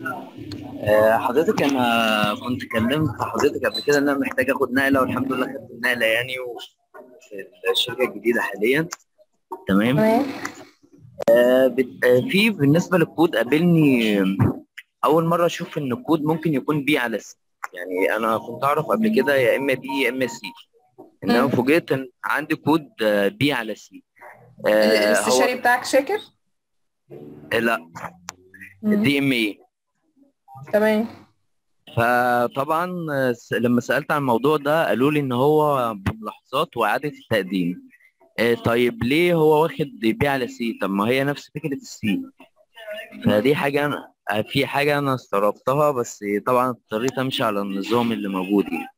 آه، حضرتك انا كنت كلمت حضرتك قبل كده ان انا محتاج اخد نقله والحمد لله خدت النقله يعني وفي الشركه الجديده حاليا تمام تمام آه، بت- آه، في بالنسبه للكود قابلني اول مره اشوف ان الكود ممكن يكون بي على سي يعني انا كنت اعرف قبل كده يا اما بي يا اما سي انما مم. فوجئت ان عندي كود آه، بي على سي ال- آه، هو الاستشاري بتاعك شاكر لا مم. دي ام اي تمام فطبعا س- لما سألت عن الموضوع ده قالوا لي ان هو بملاحظات واعادة التقديم آه، طيب ليه هو واخد بي على سي طب ما هي نفس فكرة السي فدي حاجة انا آه، في حاجة انا استغربتها بس طبعا اضطريت امشي على النظام اللي موجود يعني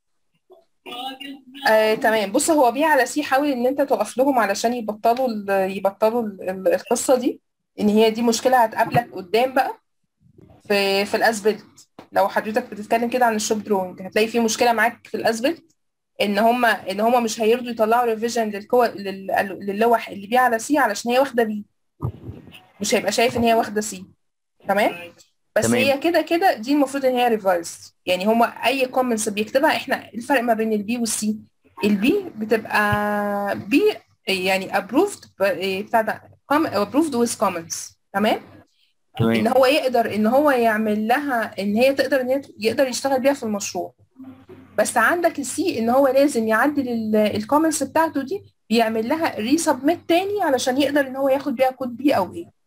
آه، تمام بص هو بي على سي حاول ان انت تقف لهم علشان يبطلوا ال- يبطلوا ال- ال- القصه دي ان هي دي مشكله هتقابلك قدام بقى في في الاسبلت لو حضرتك بتتكلم كده عن الشوب دروينج هتلاقي في مشكله معاك في الاسبلت ان هم ان هم مش هيرضوا يطلعوا ريفيجن للكو... لل- للوح اللي بي على سي علشان هي واخده بي مش هيبقى شايف ان هي واخده سي تمام بس تمام. هي كده كده دي المفروض ان هي ريفايز يعني هما اي كومنتس بيكتبها احنا الفرق ما بين البي والسي البي بتبقى بي يعني approved ب- بتاع ده approved with comments تمام ان تمام هو يقدر ان هو يعمل لها ان هي تقدر ان هي يقدر يشتغل بيها في المشروع بس عندك السي ان هو لازم يعدل الكومنتس بتاعته دي بيعمل لها ريسبميت تاني علشان يقدر ان هو ياخد بيها كود بي او ايه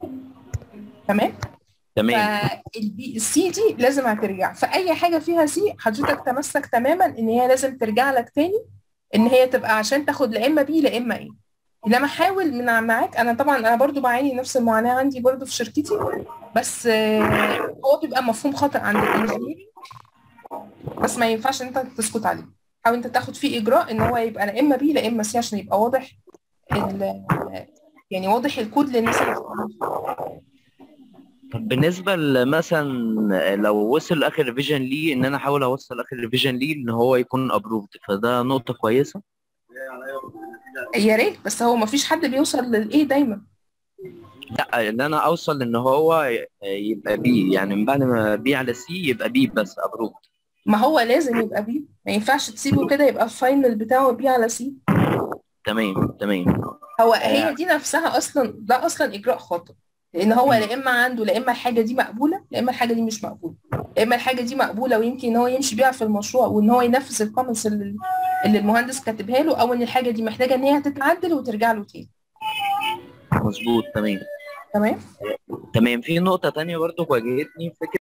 تمام تمام فالبي السي دي لازم هترجع فاي حاجه فيها سي حضرتك تمسك تماما ان هي لازم ترجع لك تاني ان هي تبقى عشان تاخد لا اما بي لا اما ايه انما حاول من معاك انا طبعا انا برضو بعاني نفس المعاناه عندي برضو في شركتي بس آه، هو بيبقى مفهوم خاطئ عند الانجينير بس ما ينفعش ان انت تسكت عليه حاول انت تاخد فيه اجراء ان هو يبقى لا اما بي لا اما سي عشان يبقى واضح ال- يعني واضح الكود للناس اللي بتتعامل. طب بالنسبة مثلا لو وصل اخر ريفيجن ليه ان انا احاول اوصل اخر ريفيجن ليه ان هو يكون ابروفد فده نقطة كويسة يا ريت بس هو ما فيش حد بيوصل للايه دايما لا ان انا اوصل ان هو يبقى بي يعني من بعد ما بي على سي يبقى بي بس ابروفد ما هو لازم يبقى بي ما ينفعش تسيبه كده يبقى الفاينل بتاعه بي على سي تمام تمام هو هي دي نفسها اصلا ده اصلا اجراء خاطئ لان هو لا اما عنده لا اما الحاجه دي مقبوله لا اما الحاجه دي مش مقبوله لا اما الحاجه دي مقبوله ويمكن ان هو يمشي بيها في المشروع وان هو ينفذ الكومنتس اللي, اللي المهندس كاتبها له او ان الحاجه دي محتاجه ان هي تتعدل وترجع له تاني مظبوط تمام تمام تمام في نقطة تانية برضو واجهتني فكرة